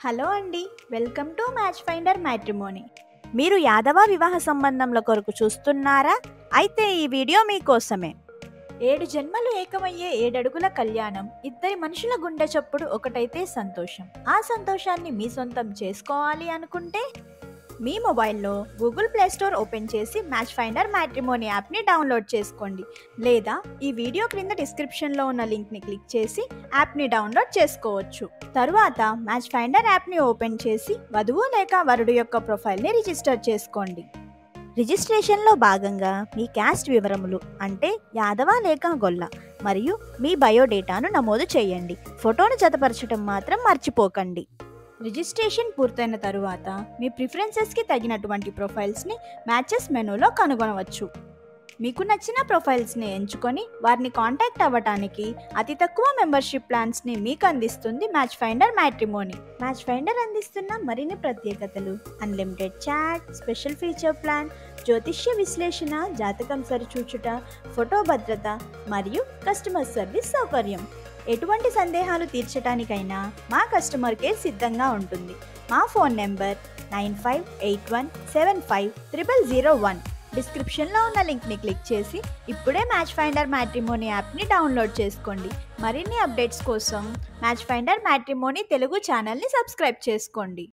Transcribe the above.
hello అండి welcome to match finder matrimony మీరు యాదవ వివాహ సంబంధంల కొరకు చూస్తున్నారా అయితే ఈ వీడియో మీకోసమే ఏడు జన్మలు ఏకమయ్యే ఏడడుగుల కళ్యాణం ఇద్దరి మనుషుల గుండె చప్పుడు ఒకటైతే సంతోషం ఆ సంతోషాన్ని మీ సొంతం చేసుకోవాలి అనుకుంటే మీ మొబైల్లో గూగుల్ ప్లే స్టోర్ ఓపెన్ చేసి మ్యాచ్ ఫైండర్ మ్యాట్రిమోనీ యాప్ని డౌన్లోడ్ చేసుకోండి లేదా ఈ వీడియో క్రింద డిస్క్రిప్షన్లో ఉన్న లింక్ని క్లిక్ చేసి యాప్ని డౌన్లోడ్ చేసుకోవచ్చు తరువాత మ్యాచ్ ఫైండర్ యాప్ని ఓపెన్ చేసి వధువు లేక వరుడు యొక్క ప్రొఫైల్ని రిజిస్టర్ చేసుకోండి రిజిస్ట్రేషన్లో భాగంగా మీ క్యాస్ట్ వివరములు అంటే యాదవ లేక గొల్ల మరియు మీ బయోడేటాను నమోదు చేయండి ఫోటోను జతపరచడం మాత్రం మర్చిపోకండి రిజిస్ట్రేషన్ పూర్తయిన తరువాత మీ ప్రిఫరెన్సెస్కి తగినటువంటి ప్రొఫైల్స్ని మ్యాచెస్ మెనూలో కనుగొనవచ్చు మీకు నచ్చిన ప్రొఫైల్స్ని ఎంచుకొని వారిని కాంటాక్ట్ అవ్వటానికి అతి తక్కువ మెంబర్షిప్ ప్లాన్స్ని మీకు అందిస్తుంది match finder matrimony match finder అందిస్తున్న మరిన్ని ప్రత్యేకతలు unlimited chat special feature plan జ్యోతిష్య విశ్లేషణ జాతకం సరిచూచుట ఫోటో భద్రత మరియు కస్టమర్ సర్వీస్ సౌకర్యం ఎటువంటి సందేహాలు తీర్చడానికైనా మా కస్టమర్ కేర్ సిద్ధంగా ఉంటుంది మా phone number nine five eight one seven five triple zero one డిస్క్రిప్షన్లో ఉన్న లింక్ని క్లిక్ చేసి ఇప్పుడే మ్యాచ్ ఫైండర్ మ్యాట్రిమోనీ యాప్ని డౌన్లోడ్ చేసుకోండి మరిన్ని అప్డేట్స్ కోసం మ్యాచ్ ఫైండర్ మ్యాట్రిమోనీ తెలుగు ఛానల్ని సబ్స్క్రైబ్ చేసుకోండి